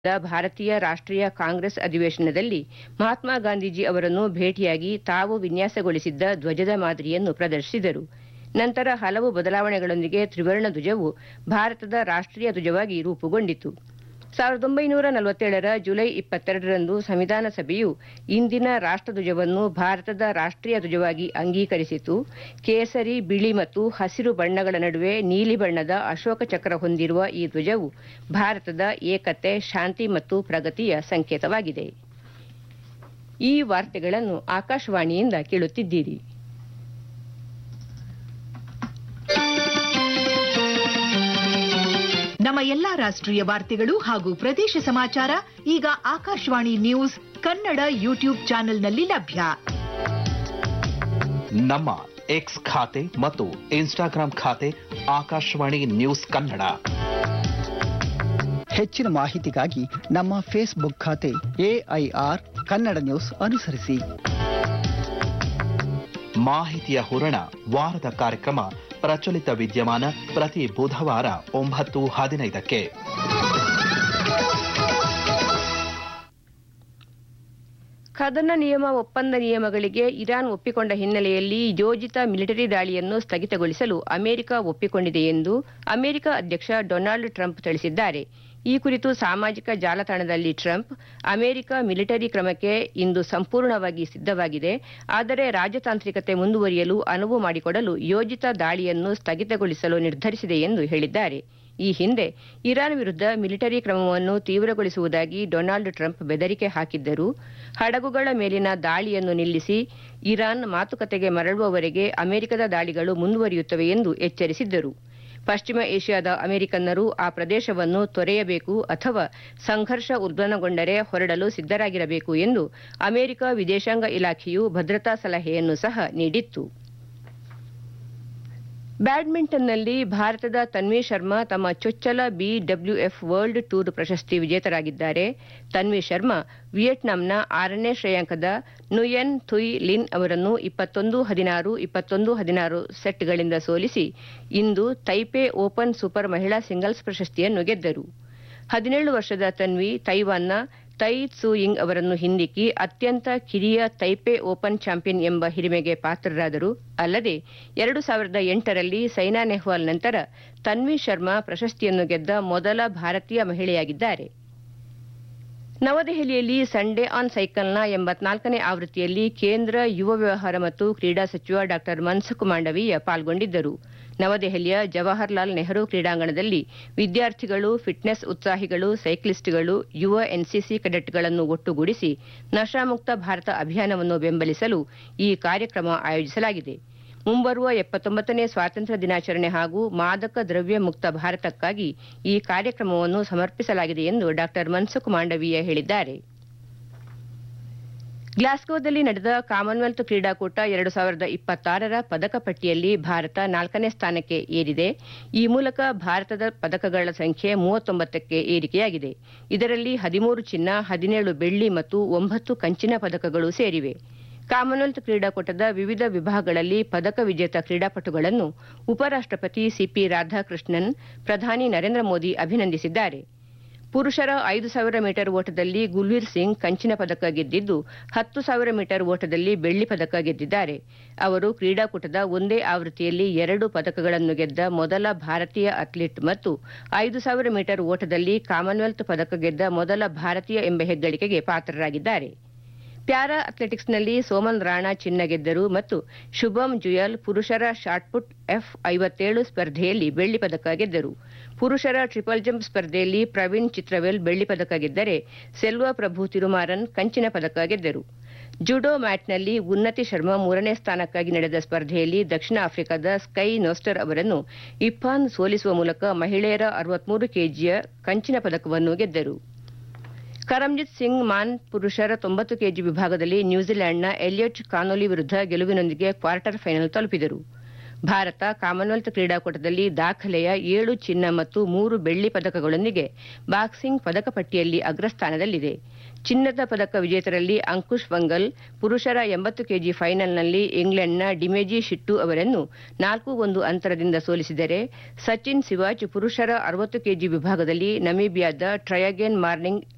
ಭಾರತೀಯ ರಾಷ್ಟ್ರೀಯ ಕಾಂಗ್ರೆಸ್ ಅಧಿವೇಶನದಲ್ಲಿ ಮಹಾತ್ಮ ಗಾಂಧೀಜಿ ಅವರನ್ನು ಭೇಟಿಯಾಗಿ ತಾವು ವಿನ್ಯಾಸಗೊಳಿಸಿದ್ದ ಧ್ವಜದ ಮಾದರಿಯನ್ನು ಪ್ರದರ್ಶಿಸಿದರು ನಂತರ ಹಲವು ಬದಲಾವಣೆಗಳೊಂದಿಗೆ ತ್ರಿವರ್ಣ ಧ್ವಜವು ಭಾರತದ ರಾಷ್ಟ್ರೀಯ ಧ್ವಜವಾಗಿ ರೂಪುಗೊಂಡಿತು ಸಾವಿರದ ಒಂಬೈನೂರ ನಲವತ್ತೇಳರ ಜುಲೈ ಇಪ್ಪತ್ತೆರಡರಂದು ಸಂವಿಧಾನ ಸಭೆಯು ಇಂದಿನ ರಾಷ್ಟ್ರಧ್ವಜವನ್ನು ಭಾರತದ ರಾಷ್ಟ್ರೀಯ ಧ್ವಜವಾಗಿ ಅಂಗೀಕರಿಸಿತು ಕೇಸರಿ ಬಿಳಿ ಮತ್ತು ಹಸಿರು ಬಣ್ಣಗಳ ನಡುವೆ ನೀಲಿ ಬಣ್ಣದ ಅಶೋಕ ಚಕ್ರ ಹೊಂದಿರುವ ಈ ಧ್ವಜವು ಭಾರತದ ಏಕತೆ ಶಾಂತಿ ಮತ್ತು ಪ್ರಗತಿಯ ಸಂಕೇತವಾಗಿದೆ ಈ ವಾರ್ತೆಗಳನ್ನು ಆಕಾಶವಾಣಿಯಿಂದ ಕೇಳುತ್ತಿದ್ದೀರಿ ನಮ್ಮ ಎಲ್ಲಾ ರಾಷ್ಟ್ರೀಯ ವಾರ್ತೆಗಳು ಹಾಗೂ ಪ್ರದೇಶ ಸಮಾಚಾರ ಈಗ ಆಕಾಶವಾಣಿ ನ್ಯೂಸ್ ಕನ್ನಡ ಯೂಟ್ಯೂಬ್ ಚಾನೆಲ್ನಲ್ಲಿ ಲಭ್ಯ ನಮ್ಮ ಎಕ್ಸ್ ಖಾತೆ ಮತ್ತು ಇನ್ಸ್ಟಾಗ್ರಾಂ ಖಾತೆ ಆಕಾಶವಾಣಿ ನ್ಯೂಸ್ ಕನ್ನಡ ಹೆಚ್ಚಿನ ಮಾಹಿತಿಗಾಗಿ ನಮ್ಮ ಫೇಸ್ಬುಕ್ ಖಾತೆ ಎಐಆರ್ ಕನ್ನಡ ನ್ಯೂಸ್ ಅನುಸರಿಸಿ ಮಾಹಿತಿಯ ಹೂರಣ ವಾರದ ಕಾರ್ಯಕ್ರಮ ಪ್ರಚಲಿತ ವಿದ್ಯಮಾನ ಪ್ರತಿ ಬುಧವಾರ ಒಂಬತ್ತು ಹದಿನೈದಕ್ಕೆ ಕದನ ನಿಯಮ ಒಪ್ಪಂದ ನಿಯಮಗಳಿಗೆ ಇರಾನ್ ಒಪ್ಪಿಕೊಂಡ ಹಿನ್ನೆಲೆಯಲ್ಲಿ ಯೋಜಿತ ಮಿಲಿಟರಿ ದಾಳಿಯನ್ನು ಸ್ಥಗಿತಗೊಳಿಸಲು ಅಮೆರಿಕ ಒಪ್ಪಿಕೊಂಡಿದೆ ಎಂದು ಅಮೆರಿಕ ಅಧ್ಯಕ್ಷ ಡೊನಾಲ್ಡ್ ಟ್ರಂಪ್ ತಿಳಿಸಿದ್ದಾರೆ ಈ ಕುರಿತು ಸಾಮಾಜಿಕ ಜಾಲತಾಣದಲ್ಲಿ ಟ್ರಂಪ್ ಅಮೆರಿಕ ಮಿಲಿಟರಿ ಕ್ರಮಕ್ಕೆ ಇಂದು ಸಂಪೂರ್ಣವಾಗಿ ಸಿದ್ಧವಾಗಿದೆ ಆದರೆ ರಾಜತಾಂತ್ರಿಕತೆ ಮುಂದುವರಿಯಲು ಅನುವು ಮಾಡಿಕೊಡಲು ಯೋಜಿತ ದಾಳಿಯನ್ನು ಸ್ಥಗಿತಗೊಳಿಸಲು ನಿರ್ಧರಿಸಿದೆ ಎಂದು ಹೇಳಿದ್ದಾರೆ ಈ ಹಿಂದೆ ಇರಾನ್ ವಿರುದ್ಧ ಮಿಲಿಟರಿ ಕ್ರಮವನ್ನು ತೀವ್ರಗೊಳಿಸುವುದಾಗಿ ಡೊನಾಲ್ಡ್ ಟ್ರಂಪ್ ಬೆದರಿಕೆ ಹಾಕಿದ್ದರು ಹಡಗುಗಳ ಮೇಲಿನ ದಾಳಿಯನ್ನು ನಿಲ್ಲಿಸಿ ಇರಾನ್ ಮಾತುಕತೆಗೆ ಮರಳುವವರೆಗೆ ಅಮೆರಿಕದ ದಾಳಿಗಳು ಮುಂದುವರಿಯುತ್ತವೆ ಎಂದು ಎಚ್ಚರಿಸಿದ್ದರು ಪಶ್ಚಿಮ ಏಷ್ಯಾದ ಅಮೆರಿಕನ್ನರು ಆ ಪ್ರದೇಶವನ್ನು ತೊರೆಯಬೇಕು ಅಥವಾ ಸಂಘರ್ಷ ಉಲ್ಬಣಗೊಂಡರೆ ಹೊರಡಲು ಸಿದ್ದರಾಗಿರಬೇಕು ಎಂದು ಅಮೆರಿಕ ವಿದೇಶಾಂಗ ಇಲಾಖೆಯು ಭದ್ರತಾ ಸಲಹೆಯನ್ನು ಸಹ ನೀಡಿತ್ತು ಬ್ಯಾಡ್ಮಿಂಟನ್ನಲ್ಲಿ ಭಾರತದ ತನ್ವಿ ಶರ್ಮಾ ತಮ್ಮ ಚೊಚ್ಚಲ ಬಿಡಬ್ಲ್ಯೂಎಫ್ ವರ್ಲ್ಡ್ ಟೂರ್ ಪ್ರಶಸ್ತಿ ವಿಜೇತರಾಗಿದ್ದಾರೆ ತನ್ವಿ ಶರ್ಮಾ ವಿಯೆಟ್ನಾಂನ ಆರನೇ ಶ್ರೇಯಾಂಕದ ನುಯೆನ್ ಥುಯ್ ಲಿನ್ ಅವರನ್ನು ಇಪ್ಪತ್ತೊಂದು ಹದಿನಾರು ಇಪ್ಪತ್ತೊಂದು ಹದಿನಾರು ಸೆಟ್ಗಳಿಂದ ಸೋಲಿಸಿ ಇಂದು ತೈಪೆ ಓಪನ್ ಸೂಪರ್ ಮಹಿಳಾ ಸಿಂಗಲ್ಸ್ ಪ್ರಶಸ್ತಿಯನ್ನು ಗೆದ್ದರು ಹದಿನೇಳು ವರ್ಷದ ತನ್ವಿ ತೈವಾನ್ನ ತೈ ತ್ಸು ಯಿಂಗ್ ಅವರನ್ನು ಹಿಂದಿಕ್ಕಿ ಅತ್ಯಂತ ಕಿರಿಯ ತೈಪೆ ಓಪನ್ ಚಾಂಪಿಯನ್ ಎಂಬ ಹಿರಿಮೆಗೆ ಪಾತ್ರರಾದರು ಅಲ್ಲದೆ ಎರಡು ಸಾವಿರದ ಎಂಟರಲ್ಲಿ ಸೈನಾ ನೆಹ್ವಾಲ್ ನಂತರ ತನ್ವಿ ಶರ್ಮಾ ಪ್ರಶಸ್ತಿಯನ್ನು ಗೆದ್ದ ಮೊದಲ ಭಾರತೀಯ ಮಹಿಳೆಯಾಗಿದ್ದಾರೆ ನವದೆಹಲಿಯಲ್ಲಿ ಸಂಡೇ ಆನ್ ಸೈಕಲ್ನ ಎಂಬತ್ನಾಲ್ಕನೇ ಆವೃತ್ತಿಯಲ್ಲಿ ಕೇಂದ್ರ ಯುವ ವ್ಯವಹಾರ ಮತ್ತು ಕ್ರೀಡಾ ಸಚಿವ ಡಾ ಮನ್ಸುಖ್ ಮಾಂಡವೀಯ ಪಾಲ್ಗೊಂಡಿದ್ದರು ನವದೆಹಲಿಯ ಜವಾಹರ್ಲಾಲ್ ನೆಹರು ಕ್ರೀಡಾಂಗಣದಲ್ಲಿ ವಿದ್ಯಾರ್ಥಿಗಳು ಫಿಟ್ನೆಸ್ ಉತ್ಸಾಹಿಗಳು ಸೈಕ್ಲಿಸ್ಟ್ಗಳು ಯುವ ಎನ್ಸಿಸಿ ಕೆಡೆಟ್ಗಳನ್ನು ಒಟ್ಟುಗೂಡಿಸಿ ನಶಾಮುಕ್ತ ಭಾರತ ಅಭಿಯಾನವನ್ನು ಬೆಂಬಲಿಸಲು ಈ ಕಾರ್ಯಕ್ರಮ ಆಯೋಜಿಸಲಾಗಿದೆ ಮುಂಬರುವ ಎಪ್ಪತ್ತೊಂಬತ್ತನೇ ಸ್ವಾತಂತ್ರ್ಯ ದಿನಾಚರಣೆ ಹಾಗೂ ಮಾದಕ ದ್ರವ್ಯ ಮುಕ್ತ ಭಾರತಕ್ಕಾಗಿ ಈ ಕಾರ್ಯಕ್ರಮವನ್ನು ಸಮರ್ಪಿಸಲಾಗಿದೆ ಎಂದು ಡಾ ಮನ್ಸುಖ್ ಮಾಂಡವೀಯ ಹೇಳಿದ್ದಾರೆ ಗ್ಲಾಸ್ಗೋದಲ್ಲಿ ನಡೆದ ಕಾಮನ್ವೆಲ್ತ್ ಕ್ರೀಡಾಕೂಟ ಎರಡು ಸಾವಿರದ ಇಪ್ಪತ್ತಾರರ ಪದಕ ಪಟ್ಟಿಯಲ್ಲಿ ಭಾರತ ನಾಲ್ಕನೇ ಸ್ಥಾನಕ್ಕೆ ಏರಿದೆ ಈ ಮೂಲಕ ಭಾರತದ ಪದಕಗಳ ಸಂಖ್ಯೆ ಮೂವತ್ತೊಂಬತ್ತಕ್ಕೆ ಏರಿಕೆಯಾಗಿದೆ ಇದರಲ್ಲಿ ಹದಿಮೂರು ಚಿನ್ನ ಹದಿನೇಳು ಬೆಳ್ಳಿ ಮತ್ತು ಒಂಬತ್ತು ಕಂಚಿನ ಪದಕಗಳು ಸೇರಿವೆ ಕಾಮನ್ವೆಲ್ತ್ ಕ್ರೀಡಾಕೂಟದ ವಿವಿಧ ವಿಭಾಗಗಳಲ್ಲಿ ಪದಕ ವಿಜೇತ ಕ್ರೀಡಾಪಟುಗಳನ್ನು ಉಪರಾಷ್ಟಪತಿ ಸಿಪಿ ರಾಧಾಕೃಷ್ಣನ್ ಪ್ರಧಾನಿ ನರೇಂದ್ರ ಮೋದಿ ಅಭಿನಂದಿಸಿದ್ದಾರೆ ಪುರುಷರ ಐದು ಸಾವಿರ ಮೀಟರ್ ಓಟದಲ್ಲಿ ಗುಲ್ವೀರ್ ಸಿಂಗ್ ಕಂಚಿನ ಪದಕ ಗೆದ್ದಿದ್ದು ಹತ್ತು ಸಾವಿರ ಮೀಟರ್ ಓಟದಲ್ಲಿ ಬೆಳ್ಳಿ ಪದಕ ಗೆದ್ದಿದ್ದಾರೆ ಅವರು ಕ್ರೀಡಾಕೂಟದ ಒಂದೇ ಆವೃತ್ತಿಯಲ್ಲಿ ಎರಡು ಪದಕಗಳನ್ನು ಗೆದ್ದ ಮೊದಲ ಭಾರತೀಯ ಅಥ್ಲೀಟ್ ಮತ್ತು ಐದು ಸಾವಿರ ಮೀಟರ್ ಓಟದಲ್ಲಿ ಕಾಮನ್ವೆಲ್ತ್ ಪದಕ ಗೆದ್ದ ಮೊದಲ ಭಾರತೀಯ ಎಂಬ ಹೆಗ್ಗಳಿಕೆಗೆ ಪಾತ್ರರಾಗಿದ್ದಾರೆ ಪ್ಯಾರಾ ಅಥ್ಲೆಟಿಕ್ಸ್ನಲ್ಲಿ ಸೋಮನ್ ರಾಣಾ ಚಿನ್ನ ಗೆದ್ದರು ಮತ್ತು ಶುಭಂ ಜುಯಲ್ ಪುರುಷರ ಶಾಟ್ಪುಟ್ ಎಫ್ ಐವತ್ತೇಳು ಸ್ಪರ್ಧೆಯಲ್ಲಿ ಬೆಳ್ಳಿ ಪದಕ ಗೆದ್ದರು ಪುರುಷರ ಟ್ರಿಪಲ್ ಜಂಪ್ ಸ್ಪರ್ಧೆಯಲ್ಲಿ ಪ್ರವೀಣ್ ಚಿತ್ರವೆಲ್ ಬೆಳ್ಳಿ ಪದಕ ಗೆದ್ದರೆ ಸೆಲ್ವ ಪ್ರಭು ತಿರುಮಾರನ್ ಕಂಚಿನ ಪದಕ ಗೆದ್ದರು ಜುಡೋ ಮ್ಯಾಟ್ನಲ್ಲಿ ಉನ್ನತಿ ಶರ್ಮಾ ಮೂರನೇ ಸ್ಥಾನಕ್ಕಾಗಿ ನಡೆದ ಸ್ಪರ್ಧೆಯಲ್ಲಿ ದಕ್ಷಿಣ ಆಫ್ರಿಕಾದ ಸ್ಕೈ ನೋಸ್ಟರ್ ಅವರನ್ನು ಇಫಾನ್ ಸೋಲಿಸುವ ಮೂಲಕ ಮಹಿಳೆಯರ ಅರವತ್ಮೂರು ಕೆಜಿಯ ಕಂಚಿನ ಪದಕವನ್ನು ಗೆದ್ದರು ಕರಮ್ಜಿತ್ ಸಿಂಗ್ ಮಾನ್ ಪುರುಷರ ತೊಂಬತ್ತು ಕೆಜಿ ವಿಭಾಗದಲ್ಲಿ ನ್ಯೂಜಿಲೆಂಡ್ನ ಎಲಿಯಟ್ ಕಾನೋಲಿ ವಿರುದ್ಧ ಗೆಲುವಿನೊಂದಿಗೆ ಕ್ವಾರ್ಟರ್ ಫೈನಲ್ ತಲುಪಿದರು ಭಾರತ ಕಾಮನ್ವೆಲ್ತ್ ಕ್ರೀಡಾಕೂಟದಲ್ಲಿ ದಾಖಲೆಯ ಏಳು ಚಿನ್ನ ಮತ್ತು ಮೂರು ಬೆಳ್ಳಿ ಪದಕಗಳೊಂದಿಗೆ ಬಾಕ್ಸಿಂಗ್ ಪದಕ ಪಟ್ಟಿಯಲ್ಲಿ ಅಗ್ರಸ್ಥಾನದಲ್ಲಿದೆ ಚಿನ್ನದ ಪದಕ ವಿಜೇತರಲ್ಲಿ ಅಂಕುಶ್ ವಂಗಲ್ ಪುರುಷರ ಎಂಬತ್ತು ಕೆಜಿ ಫೈನಲ್ನಲ್ಲಿ ಇಂಗ್ಲೆಂಡ್ನ ಡಿಮೆಜಿ ಶಿಟ್ಟು ಅವರನ್ನು ನಾಲ್ಕು ಒಂದು ಅಂತರದಿಂದ ಸೋಲಿಸಿದರೆ ಸಚಿನ್ ಸಿವಾಚ್ ಪುರುಷರ ಅರವತ್ತು ಕೆಜಿ ವಿಭಾಗದಲ್ಲಿ ನಮೀಬಿಯಾದ ಟ್ರಯಗೇನ್ ಮಾರ್ನಿಂಗ್